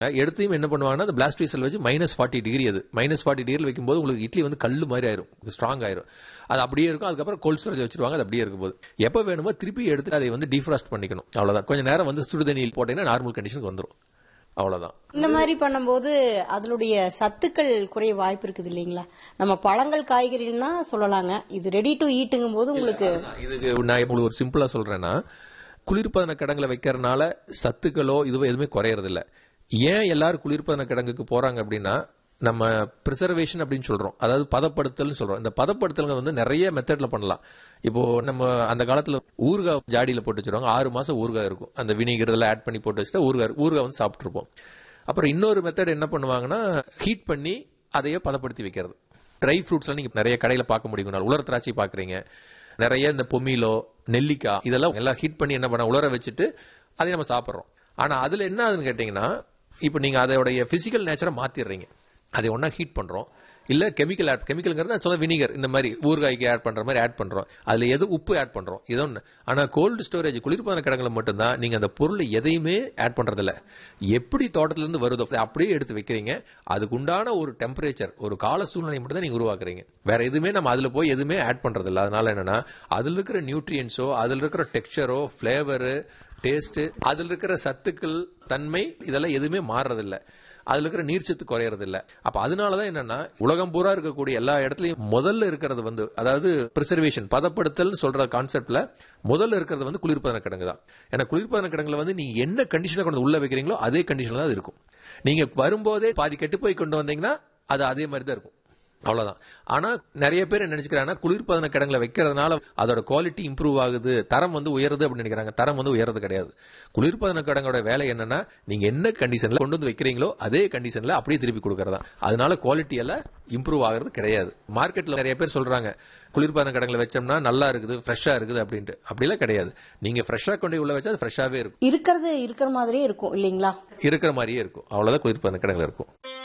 எடுத்தையும் என்ன பண்ணுவாங்கன்னா அந்த பிளாஸ்ட் செல் வச்சு மைனஸ் ஃபார்ட்டி டிகிரி அது மைனஸ் ஃபார்ட்டி டிகிரி வைக்கும்போது உங்களுக்கு இட்லி வந்து கல் மாதிரி ஆயிரும் ஸ்ட்ராங் ஆயிரும் அது அப்படியே இருக்கும் அதுக்கப்புறம் கோல்ட் ஸ்டோரேஜ் வச்சிருவாங்க அது அப்படியே இருக்கும் போது எப்போ வேணுமோ திருப்பி எடுத்து அதை வந்து டீஃப்ராஸ்ட் பண்ணிக்கணும் அவ்வளவுதான் கொஞ்சம் நேரம் வந்து சுடுதண்ணியில் போட்டீங்கன்னா நார்மல் கண்டிஷனுக்கு வந்துடும் அவ்வளவுதான் இந்த மாதிரி பண்ணும்போது அதனுடைய சத்துக்கள் குறைய வாய்ப்பு இருக்குது இல்லைங்களா நம்ம பழங்கள் காய்கறின்னா சொல்லலாங்க இது ரெடி டு ஈட்டுங்கும் போது உங்களுக்கு இதுக்கு நான் உங்களுக்கு ஒரு சிம்பிளா சொல்றேன்னா குளிர்பதன கிடங்குல வைக்கிறதுனால சத்துக்களோ இதுவோ எதுவுமே குறையறது இல்ல ஏன் எல்லாரும் குளிர்பதன கிடங்குக்கு போறாங்க அப்படின்னா நம்ம ப்ரிசர்வேஷன் அப்படின்னு சொல்றோம் அதாவது பதப்படுத்தல்னு சொல்றோம் இந்த பதப்படுத்தல்ங்க வந்து நிறைய மெத்தட்ல பண்ணலாம் இப்போ நம்ம அந்த காலத்துல ஊறுகாய் ஜாடியில போட்டு வச்சிருவாங்க ஆறு மாசம் ஊறுகாய் இருக்கும் அந்த வினிகர் இதெல்லாம் ஆட் பண்ணி போட்டு வச்சுட்டா ஊறுகாய் ஊறுகாய் வந்து சாப்பிட்டுருப்போம் அப்புறம் இன்னொரு மெத்தட் என்ன பண்ணுவாங்கன்னா ஹீட் பண்ணி அதையே பதப்படுத்தி வைக்கிறது ட்ரை ஃப்ரூட்ஸ்லாம் நீங்க நிறைய கடையில பார்க்க முடியும் நான் உலர் திராட்சை பாக்குறீங்க நிறைய இந்த பொமிலோ நெல்லிக்காய் இதெல்லாம் எல்லாம் ஹீட் பண்ணி என்ன பண்ண உலர வச்சுட்டு அதை நம்ம சாப்பிட்றோம் ஆனா அதுல என்ன ஆகுதுன்னு கேட்டீங்கன்னா இப்போ நீங்க அதோடைய பிசிக்கல் நேச்சரை மாத்திடுறீங்க அதை ஒண்ணா ஹீட் பண்றோம் இல்ல கெமிக்கல் ஆட் கெமிக்கல்ங்கிறது நான் சொன்ன வினிகர் இந்த மாதிரி ஊறுகாய்க்கு ஆட் பண்ற மாதிரி ஆட் பண்றோம் அதுல எது உப்பு ஆட் பண்றோம் இது ஒன்று ஆனா கோல்டு ஸ்டோரேஜ் குளிர்பான கிடங்குல மட்டும்தான் நீங்க அந்த பொருள் எதையுமே ஆட் பண்றது இல்ல எப்படி தோட்டத்துல இருந்து வருதோ அப்படியே எடுத்து வைக்கிறீங்க அதுக்கு உண்டான ஒரு டெம்பரேச்சர் ஒரு கால சூழ்நிலை மட்டும் தான் நீங்க உருவாக்குறீங்க வேற எதுவுமே நம்ம அதுல போய் எதுவுமே ஆட் பண்றது இல்ல அதனால என்னன்னா அதுல இருக்கிற நியூட்ரியன்ஸோ அதுல இருக்கிற டெக்ஸ்சரோ ஃபிளேவரு டேஸ்ட் அதுல இருக்கிற சத்துக்கள் தன்மை இதெல்லாம் எதுவுமே மாறுறதில்ல அதுல இருக்கிற நீர்ச்சத்து குறையறது இல்ல அப்ப அதனாலதான் என்னன்னா உலகம் பூரா இருக்கக்கூடிய எல்லா இடத்துலயும் முதல்ல இருக்கிறது வந்து அதாவது பிரிசர்வேஷன் பதப்படுத்தல் சொல்ற கான்செப்ட்ல முதல்ல இருக்கிறது வந்து குளிர்பதன கிடங்கு தான் ஏன்னா குளிர்பதன கிடங்குல வந்து நீங்க என்ன கண்டிஷன்ல கொண்டு உள்ள வைக்கிறீங்களோ அதே கண்டிஷன்ல தான் அது இருக்கும் நீங்க வரும்போதே பாதி கெட்டு போய் கொண்டு வந்தீங்கன்னா அது அதே மாதிரி தான் இருக்கும் அவ்வளவுதான் ஆனா நிறைய பேர் என்ன நினைச்சுக்கிறாங்கன்னா குளிர்பதன கிடங்குல வைக்கிறதுனால அதோட குவாலிட்டி இம்ப்ரூவ் ஆகுது தரம் வந்து உயருது அப்படின்னு நினைக்கிறாங்க தரம் வந்து உயர்றது கிடையாது குளிர்பதன கிடங்கோட வேலை என்னன்னா நீங்க என்ன கண்டிஷன்ல கொண்டு வந்து வைக்கிறீங்களோ அதே கண்டிஷன்ல அப்படியே திருப்பி கொடுக்கறதா அதனால குவாலிட்டி எல்லாம் இம்ப்ரூவ் ஆகிறது கிடையாது மார்க்கெட்ல நிறைய பேர் சொல்றாங்க குளிர்பதன கிடங்குல வச்சோம்னா நல்லா இருக்குது ஃப்ரெஷ்ஷா இருக்குது அப்படின்ட்டு அப்படிலாம் கிடையாது நீங்க ஃப்ரெஷ்ஷா கொண்டு போய் உள்ள வச்சா அது ஃப்ரெஷ்ஷாவே இருக்கும் இருக்கிறது இருக்கிற மாதிரியே இருக்கும் இல்லைங்களா இருக்கிற மாதிரியே இருக்கும் அவ்வளவுதான் குளிர்பதன கிடங்குல இருக்கும்